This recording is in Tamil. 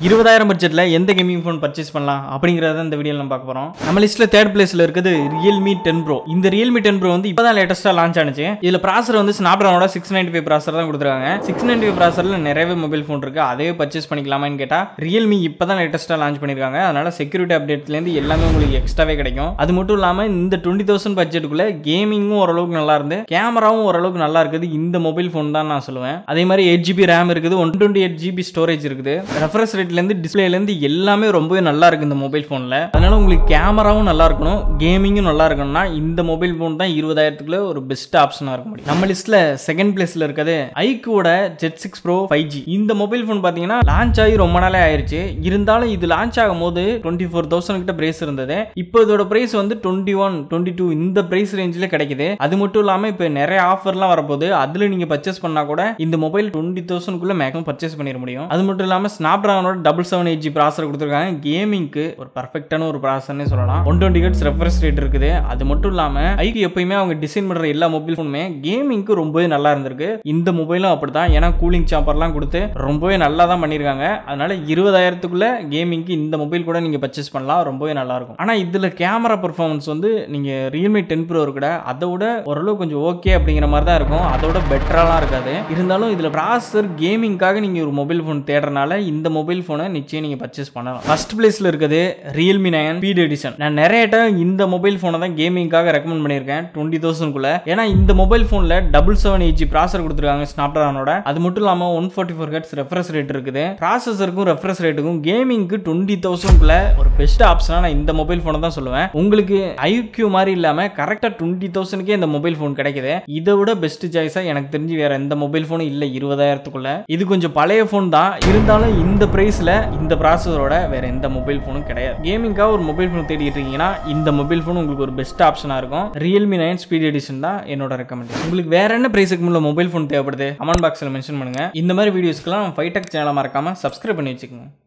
இருபதாயிரம் பட்ஜெட்டில் எந்த கேமிங் ஃபோன் பர்ச்சேஸ் பண்ணலாம் அப்படிங்கிறத இந்த வீடியோவில் நம்ம பார்க்க போகிறோம் நம்ம லிஸ்ட்டில் தேர்ட் பிளேஸில் இருக்குது ரியல்மி டென் ப்ரோ இந்த ரியல்மி டென் ப்ரோ வந்து இப்போ தான் லேட்டஸ்ட்டாக லான்ச் ஆனிச்சு இதில் ப்ராசர் வந்து ஸ்னாப்ட்ரானோட சிக்ஸ் நைன்டி ஃபைவ் ப்ராசர் தான் கொடுத்துருக்காங்க சிக்ஸ் நைன்டி ஃபைவ் ப்ராசரில் நிறையவே மொபைல் ஃபோன் இருக்குது அதே பர்ச்சேஸ் பண்ணிக்கலாமான்னு கேட்டால் ரியல்மி இப்போ தான் லேட்டஸ்ட்டாக லான்ச் பண்ணியிருக்காங்க அதனால் செக்யூரிட்டி அப்டேட்லேருந்து எல்லாமே உங்களுக்கு எக்ஸ்ட்ராவே கிடைக்கும் அது மட்டும் இல்லாமல் இந்த டுவெண்ட்டி தௌசண்ட் பட்ஜெட்டுக்குள்ளே கேமிங்கும் ஓரளவுக்கு நல்லா இருந்து கேமராவும் ஓரளவுக்கு நல்லா இருக்குது இந்த மொபைல் ஃபோன் தான் நான் சொல்லுவேன் அதே மாதிரி எயிட் ஜிபி ரேம் இருக்குது one twenty eight GB storage இருக்குது ரெஃப்ரெஷ் ரேட்லேருந்து டிஸ்பிளேலேருந்து எல்லாமே ரொம்பவே நல்லா இருக்கு இந்த மொபைல் ஃபோனில் அதனால உங்களுக்கு கேமராவும் நல்லா இருக்கணும் கேமிங்கும் நல்லா இருக்கணும்னா இந்த மொபைல் ஃபோன் தான் இருபதாயிரத்துக்குள்ள ஒரு பெஸ்ட் ஆப்ஷனாக இருக்க முடியும் நம்ம லிஸ்ட்டில் செகண்ட் பிளேஸில் இருக்குது ஐக்கூட Z six pro five G இந்த மொபைல் ஃபோன் பார்த்தீங்கன்னா லான்ச் ஆகி ரொம்ப நாளே ஆயிருச்சு இருந்தாலும் இது லான்ச் ஆகும் போது டுவெண்ட்டி ஃபோர் தௌசண்ட் கிட்ட பிரைஸ் இருந்தது இப்போ இதோட பிரைஸ் வந்து டுவெண்ட்டி ஒன் டுவெண்ட்டி டூ இந்த பிரைஸ் ரேஞ்சில் கிடைக்குது அது மட்டும் இல்லாமல் இப்போ நிறைய ஆஃபர்லாம் வரப்போகுது அதில் நீங்கள் பர்ச்சேஸ் பண்ணால் கூட இந்த மொபைல் டுவெண்ட்டி தௌசண்ட்குள்ளே மேக்ஸிமம் பர்ச்சேஸ் பண்ணிட முடியும் அது மட்டும் இல்லாமல் ஸ்னாப் ட்ராகனோட double seven eight G processor கொடுத்துருக்காங்க கேமிங்க்கு ஒரு பர்ஃபெக்டான ஒரு ப்ராசர்னே சொல்லலாம் one twenty hertz refresh rate இருக்குது அது மட்டும் இல்லாமல் ஐக்கு எப்பயுமே அவங்க டிசைன் பண்ணுற எல்லா மொபைல் ஃபோனுமே கேமிங்க்கு ரொம்பவே நல்லா இருந்திருக்கு இந்த மொபைலும் அப்படிதான் ஏன்னா கூலிங் சாப்பர்லாம் கொடுத்து ரொம்பவே நல்லா தான் பண்ணியிருக்காங்க அதனால இருபதாயிரத்துக்குள்ள கேமிங்க்கு இந்த மொபைல் கூட நீங்கள் பர்ச்சேஸ் பண்ணலாம் ரொம்பவே நல்லா இருக்கும் ஆனால் இதில் கேமரா பர்ஃபார்மன்ஸ் வந்து நீங்கள் ரியல்மி டென் ப்ரோ கூட அதை விட ஓரளவு கொஞ்சம் ஓகே அப்படிங்கிற மாதிரி தான் இருக்கும் அதோட பெட்டராலாம் இருக்காது இருந்தாலும் இதில் ப்ராசர் கேமிங்காக நீங்கள் ஒரு மொபைல் ஃபோன் தேடுறனால இந்த மொபைல் ஃபோனை நிச்சயம் நீங்கள் பர்ச்சேஸ் பண்ணலாம் ஃபர்ஸ்ட் பிளேஸில் இருக்குது ரியல்மி நயன் ஸ்பீட் எடிஷன் நான் நிறைய டைம் இந்த மொபைல் ஃபோனை தான் கேமிங்காக ரெக்கமெண்ட் பண்ணியிருக்கேன் டுவெண்ட்டி தௌசண்ட்குள்ள ஏன்னா இந்த மொபைல் ஃபோனில் டபுள் செவன் ஏஜி ப்ராசர் கொடுத்துருக்காங்க ஸ்னாப்ட்ராகனோட அது மட்டும் இல்லாமல் one forty four hertz refresh rate இருக்குது ப்ராசஸருக்கும் ரெஃப்ரெஷ் ரேட்டுக்கும் கேமிங்க்கு டுவெண்ட்டி தௌசண்ட்குள்ள ஒரு பெஸ்ட் ஆப்ஷனாக நான் இந்த மொபைல் ஃபோனை தான் சொல்லுவேன் உங்களுக்கு ஐக்யூ மாதிரி இல்லாமல் கரெக்டாக டுவெண்ட்டி தௌசண்ட்க்கே இந்த மொபைல் ஃபோன் கிடைக்குது இதை விட பெஸ்ட் சாய்ஸாக எனக்கு தெரிஞ்சு வேற எந்த மொபைல் ஃபோனும் இல்லை இருபதாயிரத்துக்குள்ள இது கொஞ்சம் பழைய ஃபோன் தான் இருந்தாலும் இந்த பிரைஸில் இந்த ப்ராசஸரோட வேற எந்த மொபைல் ஃபோனும் கிடையாது கேமிங்காக ஒரு மொபைல் ஃபோன் தேடிட்டு இருக்கீங்கன்னா இந்த மொபைல் ஃபோன் உங்களுக்கு ஒரு பெஸ்ட் ஆப்ஷனாக இருக்கும் ரியல்மி நைன் ஸ்பீட் எடிஷன் தான் என்னோட ரெக்கமெண்டேஷன் உங்களுக்கு வேற என்ன பிரைஸுக்கு உள்ள மொபைல் ஃபோன் தேவைப்படுது கமெண்ட் பாக்ஸில் மென்ஷன் பண்ணுங்க இந்த மாதிரி வீடியோஸ்க்குலாம் ஃபைவ் டெக் சேனலை மறக்காம சப்ஸ்கிரைப் பண்ணி வச்சுக்கோங்க